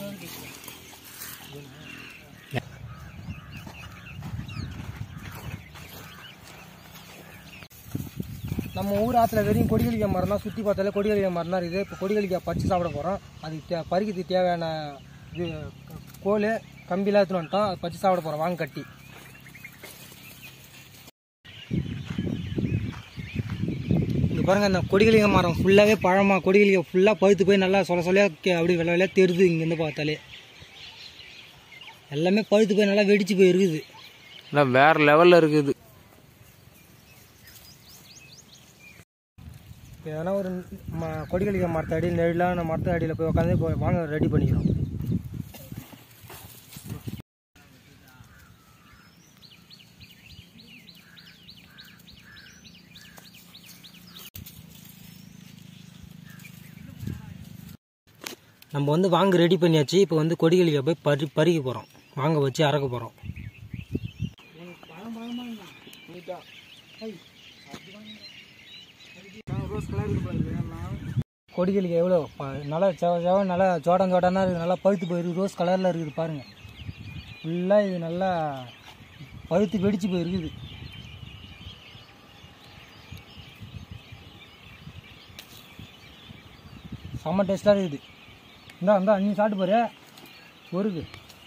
நம்ம ஊர் ஆற்றுல வெறும் கொடிகளிக்காய் மரம் தான் சுற்றி பார்த்தாலே கொடிகளிக்காய் மரம் தான் இருக்குது இப்போ கொடிகளிக்காய் பறித்து சாப்பிட போகிறோம் அது தே பறிக்கிறதுக்கு தேவையான இது கோல் கம்பிலாம் எடுத்துன்னு வந்துட்டோம் அதை பறித்து சாப்பிட போகிறோம் வாங்க கட்டி இங்கே பாருங்கள் இந்த கொடிகளிக்காய் மரம் ஃபுல்லாகவே பழமாக கொடிகளிக்காய் ஃபுல்லாக பழுத்து போய் நல்லா சொல்ல சொல்ல அப்படி வெள்ளை வெள்ளையாக தெரியுது இங்கேருந்து பார்த்தாலே எல்லாமே பழுத்து போய் நல்லா வெடிச்சு போய் இருக்குது ஆனால் வேற லெவலில் இருக்குது எதனா ஒரு ம கொடிகளிக்காய் மரத்த அடி நெழிலான மரத்த அடியில் போய் உட்காந்து இப்போ வாங்க ரெடி பண்ணிக்கிறோம் நம்ம வந்து வாங்க ரெடி பண்ணியாச்சு இப்போ வந்து கொடிகளிக்காய் போய் பறி பறிக்க போகிறோம் வாங்க வச்சு அறக்க போகிறோம் கொடிகளுக்கு எவ்வளோ ப- நல்லா செவ செவ நல்லா ஜோடம் ஜோடனா இருக்குது நல்லா பழுத்து போயிருக்கு ரோஸ் கலரில் இருக்குது பாருங்கள் ஃபுல்லாக இது நல்லா பழுத்து வெடிச்சு போயிருக்குது செம்ம டேஸ்ட்டாக இருக்குது இந்தா இந்தா நீ சாப்பிட்டு பாரு ஒருக்கு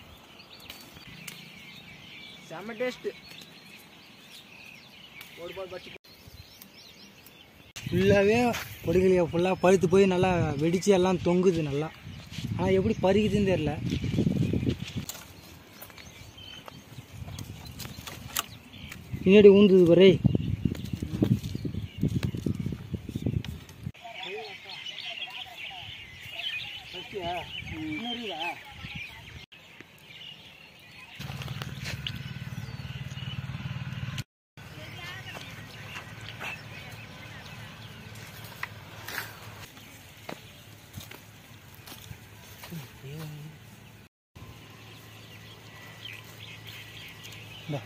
செம்ம டேஸ்ட்டு ஃபுல்லாகவே கொடிகளியை ஃபுல்லாக பழுத்து போய் நல்லா வெடித்து எல்லாம் தொங்குது நல்லா ஆனால் எப்படி பறிக்குதுன்னு தெரில பின்னாடி ஊந்துது பாரு இந்தா.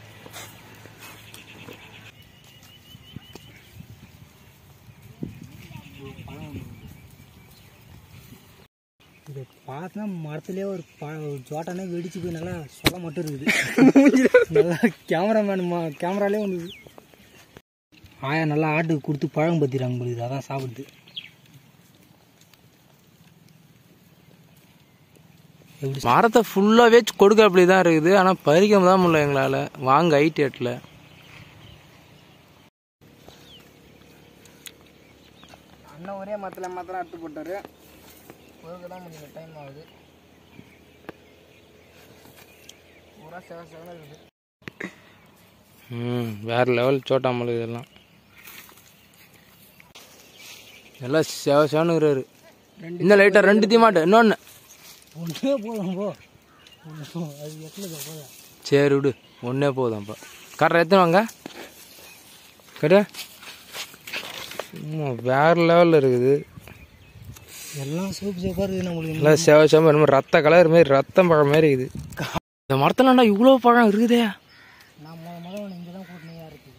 இது பார்த்தா மரத்துலேயே ஒரு ப ஒரு ஜோட்டானே வெடிச்சு போய் நல்லா சொல்ல மட்டும் இருக்குது நல்லா கேமராமேன் மா கேமராலே வந்து ஆயா நல்லா ஆட்டுக்கு கொடுத்து பழம் பற்றிடுறாங்க உங்களுக்கு அதான் சாப்பிடுது எப்படி மரத்தை ஃபுல்லாகவே கொடுக்காப்படி தான் இருக்குது ஆனால் பறிக்க தான் முடியல எங்களால் வாங்க ஐட்டேட்டில் அண்ணன் ஒரே மரத்தில் மாத்திரம் எடுத்து போட்டார் ஒழுங்கு தான் முடியல டைம் ஆகுது பூரா செவ செவன இருக்குது ம் வேற லெவல் சோட்டாமல் இதெல்லாம் எல்லாம் செவ செவனுங்கிறாரு இந்த லைட்டாக ரெண்டு தீமாட்டு இன்னொன்று ஒன்றே போதும் போ அது எத்தனை போதும் சரி விடு ஒன்றே போதும்ப்பா கரெக்டாக எத்தனை வாங்க கரெக்டா வேற லெவலில் இருக்குது எல்லாம் சூப்பு சூப்பாக இருக்குது நம்மளுக்கு எல்லாம் செவ செவ என்னமோ ரத்த கலர் மாதிரி ரத்தம் பழம் மாதிரி இருக்குது இந்த மரத்துலண்டா இவ்வளோ பழம் இருக்குதே நான் முத முதல்ல இங்கே தான் கூட்டினே இருக்குது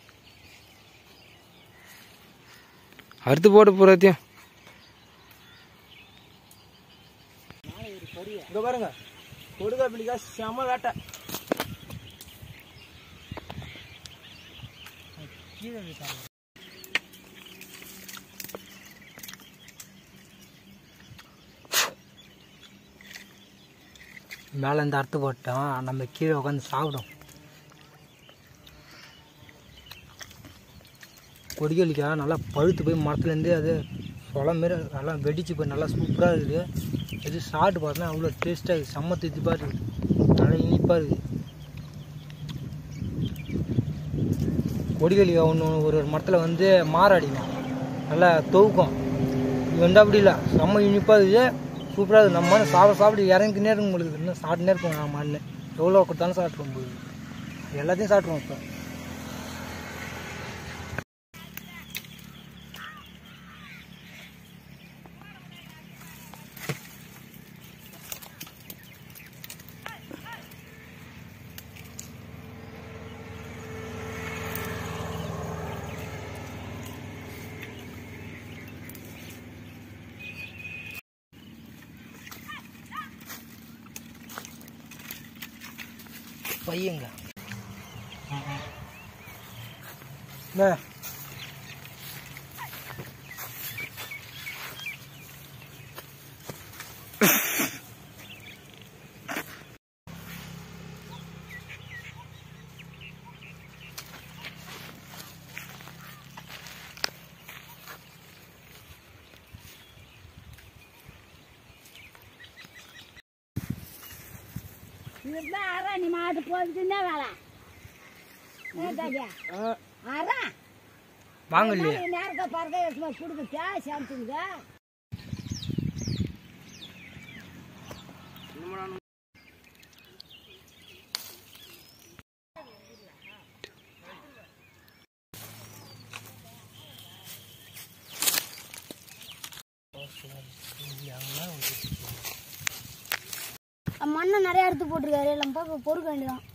அறுத்து போட்டு பூராத்தையும் இங்கே பாருங்க கொடுக்கா பிடிக்கா செம வேட்டை கீழே இருக்காங்க மேலே இருந்து அறுத்து போட்டோம் நம்ம கீழே உட்காந்து சாப்பிடும் கொடிகளிக்கா நல்லா பழுத்து போய் மரத்துலேருந்து அது சொல மாரி நல்லா வெடிச்சு போய் நல்லா சூப்பராக இருக்குது இது சாப்பிட்டு பார்த்தா அவ்வளோ டேஸ்ட்டாக இருக்குது செம்ம தித்திப்பாக இருக்குது நல்லா இனிப்பாக இருக்குது கொடிகளிக்கா ஒன்று ஒரு ஒரு மரத்தில் வந்து மாறாடிக்கும் நல்லா தொவுக்கும் இது வந்து அப்படி இல்லை செம்ம இனிப்பாக இருக்குது சூப்பராக இருக்குது நம்ம மாதிரி சாப்பிட சாப்பிட்டு இறங்கினே இருக்கும் உங்களுக்கு இன்னும் சாப்பிட்டுனே இருப்போம் நான் மண்ணு எவ்வளோ கொடுத்தாலும் சாப்பிட்ருவோம் போகுது எல்லாத்தையும் சாப்பிட்ருவோம் இப்போ பையங்க இந்த இதுதான் அரா நீ மாட்டு போகுதுன்னா வேலை ஏதாடியா அரா வாங்க இல்லையா நேரத்தை பாருங்க சும்மா கொடுக்க சேர்த்துங்க மண்ணை நிறைய எடுத்து போட்டிருக்காரு எல்லாம் பார்க்க பொறுக்க வேண்டியதான்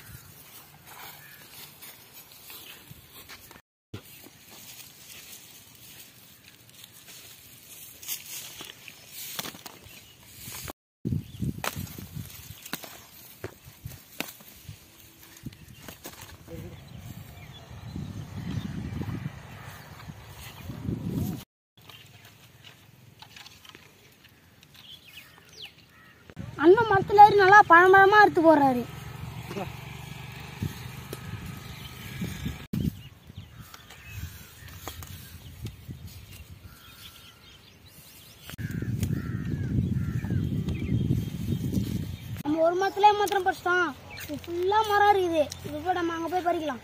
அண்ணன் மரத்துல ஏறி நல்லா பழமழமா அறுத்து போடுறாரு நம்ம ஒரு மரத்துல மாத்திரம் பறிச்சிட்டோம் இது ஃபுல்லா மரம் இருக்குது இது கூட நம்ம அங்க போய் பறிக்கலாம்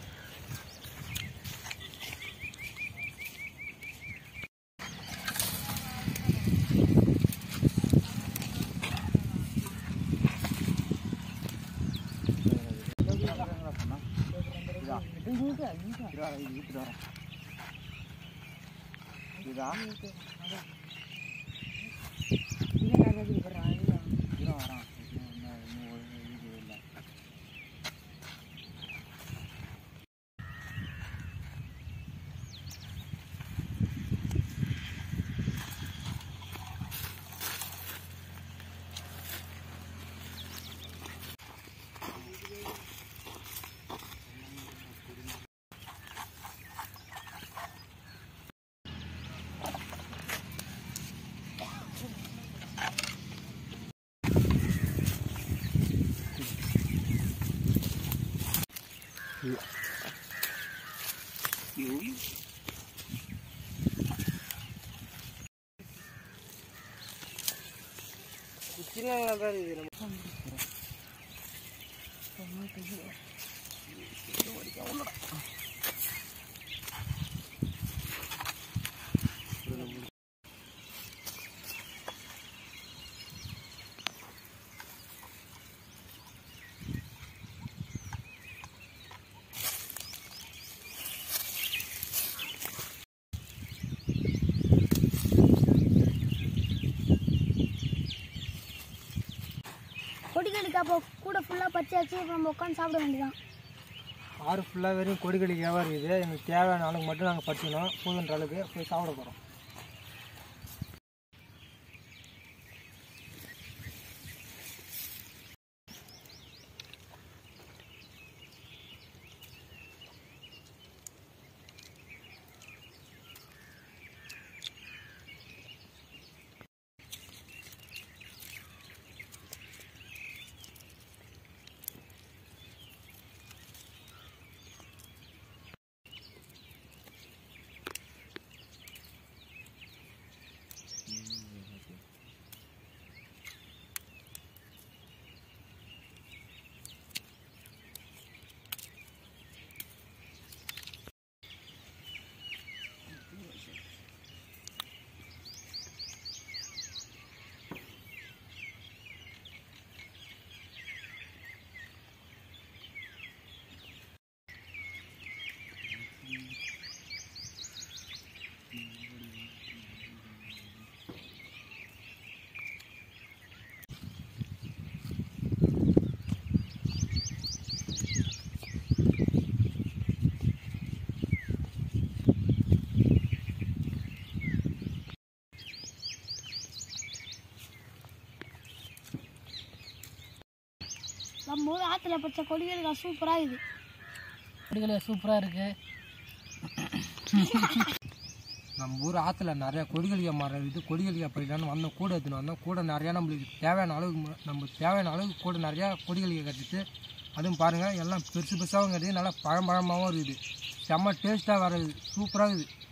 கொடிக்கடிக்கு அப்போ கூட ஃபுல்லாக பச்சை வச்சு இப்போ நம்ம உட்காந்து சாப்பிட வேண்டியதான் ஆறு ஃபுல்லாக வெறும் கொடிக்கடி வியாபாரம் இருக்குது எங்களுக்கு தேவையான அளவுக்கு மட்டும் நாங்கள் பறிச்சுக்கணும் போதுன்ற அளவுக்கு போய் சாப்பிட போகிறோம் நம்ம ஊர் ஆற்றுல பச்சை கொடிகளுக்கு சூப்பராக இருக்குது கொடிகள் சூப்பராக இருக்கு நம்ம ஊர் ஆற்றுல நிறைய கொடிகளிகை மரம் இருக்குது கொடிகளிகை போயிடலான்னு வந்தோம் கூட எடுத்துன்னு வந்தோம் கூட நிறையா நம்மளுக்கு தேவையான அளவுக்கு ம- நம்ம தேவையான அளவுக்கு கூட நிறையா கொடிகளிகை கட்டிட்டு அதுவும் பாருங்கள் எல்லாம் பெருசு பெருசாகவும் கிடையாது நல்லா பழம் பழமாகவும் இருக்குது செம்ம டேஸ்ட்டாக வரது சூப்பராக இருக்குது